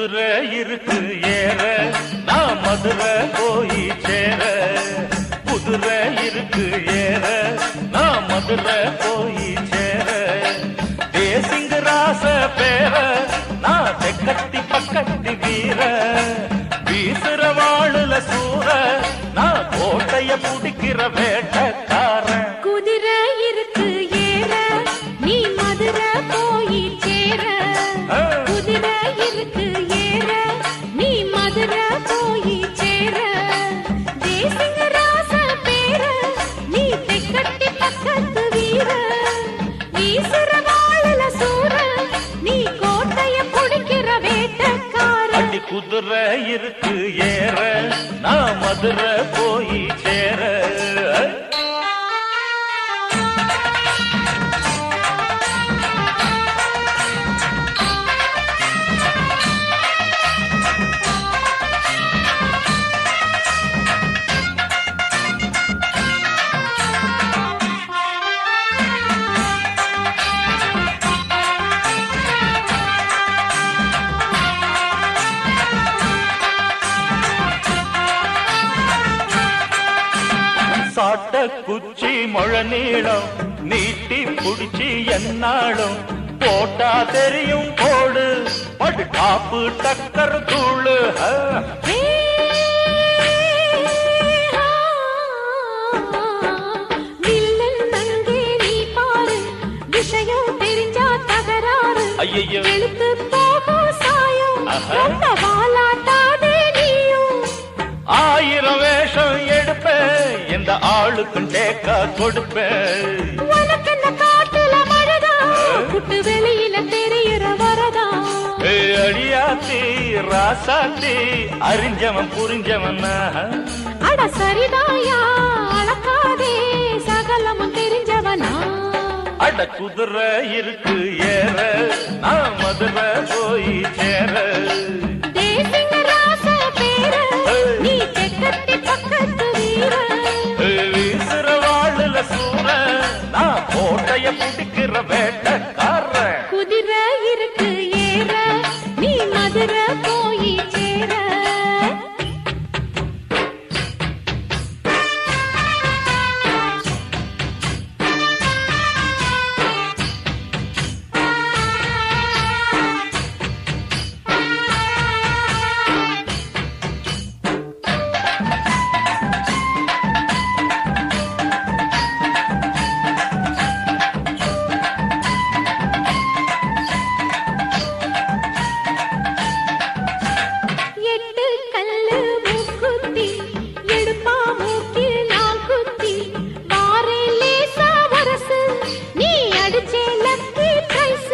குதிரை இருக்கு ஏற நான் மதுரை போய் சேர குதிரை இருக்கு ஏற நான் மதுரை போய் சேர தேசிங்க ராச பேர நான் தெக்கத்தி பக்கத்தி வீர வீசுற வாழுல சூற நான் கோட்டைய பிடிக்கிற வேட்டக்காரன் குதிரை இருக்கு ஏற நீ மதுரை போய் சேர ஆ. குதிரை இருக்கு ஏற நீ மதுரை போய் சேர தேசிங்க ராச பேர நீ தெக்கட்டி பக்கத்து வீர வீசுற வாழல சூர நீ கோட்டைய பிடிக்கிற வேட்டக்கார அடி குதிரை இருக்கு ஏற நான் மதுரை போய் சேர சாட்ட குச்சி முழ நீளம் நீட்டி புடிச்சி என்னாலும் போட்டா தெரியும் போடு படு காப்பு டக்கர் தூளு ஆ. வில்லன் அங்கே நீ பாரு விஷயம் தெரிஞ்சா தகராறு ஐயையோ. வெளுத்து போகும் சாயம் ஆஹா. ரொம்ப வாலாட்டாதே நீயும் ஆயிரம் வேஷம் எடுப்பேன் எந்த ஆளுக்கும் டேக்கா கொடுப்பேன் உனக்கு இந்த காட்டுல மழைதா குட்டு வெளியில தெரியுற வரதா ஏய், அடியாத்தி ராசாத்தி அறிஞ்சவன் புரிஞ்சவன் நான். அட சரிதாயா அளக்காதே சகலமும் தெரிஞ்சவனா அட குதிரை இருக்கு ஏற நான் மதுரை போய் சேர தேசிங்க ராச பேர நீ தெக்கத்தி பக்கத்து வீர ஏய், வீசுற வாழுல சூற நான் கோட்டைய பிடிக்கிற வேட்டக்காரன் குதிரை இருக்கு ஏற நீ மதுரை போய் சேர எட்டு கல்லு மூக்குத்தி எடுப்பா மூக்கில் நான் குத்தி வாரே லேசா வரசு நீ அடிச்சே லக்கி பிரைஸ்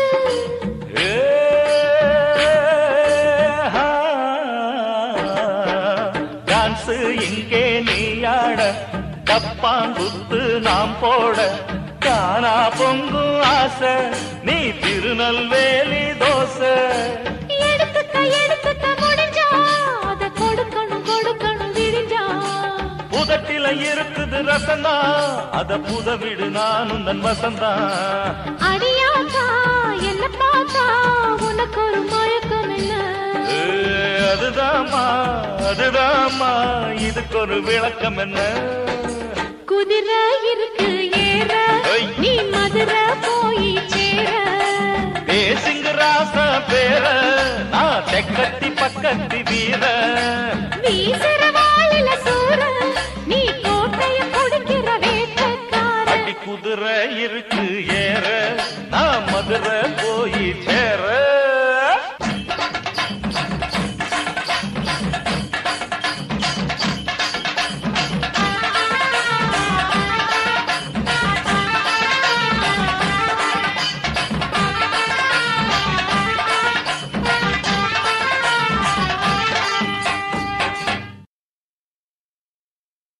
டான்ஸ் இங்கே நீயாட டப்பாங்குத்து நாம் போட காணா பொங்கும் ஆசை நீ திருநெல்வேலி தோசை எடுத்துக்க எடுத்துக்க முடிஞ்சா அத கொடுக்கணும் கொடுக்கணும் விடிஞ்சா புதட்டில இருக்குது ரசந்தா அத புதவிடு நானும் நன் வசந்தா அடியாத்தா என்ன பார்த்தா உனக்கு ஒரு மயக்கம் என்ன அதுதாம்மா அதுதாம்மா இதுக்கு ஒரு விளக்கம் என்ன குதிரை இருக்கு ஏற ஐய். நீ மதுரை போய் சேர தேசிங்க ராச பேர நான் தெக்கத்தி பக்கத்தி வீர வீசுற வாழில சூற நீ கோட்டைய கொடுக்கிற வேட்டக்கார அடி குதிரை இருக்கு ஏற நான் மதுரை போய் சேர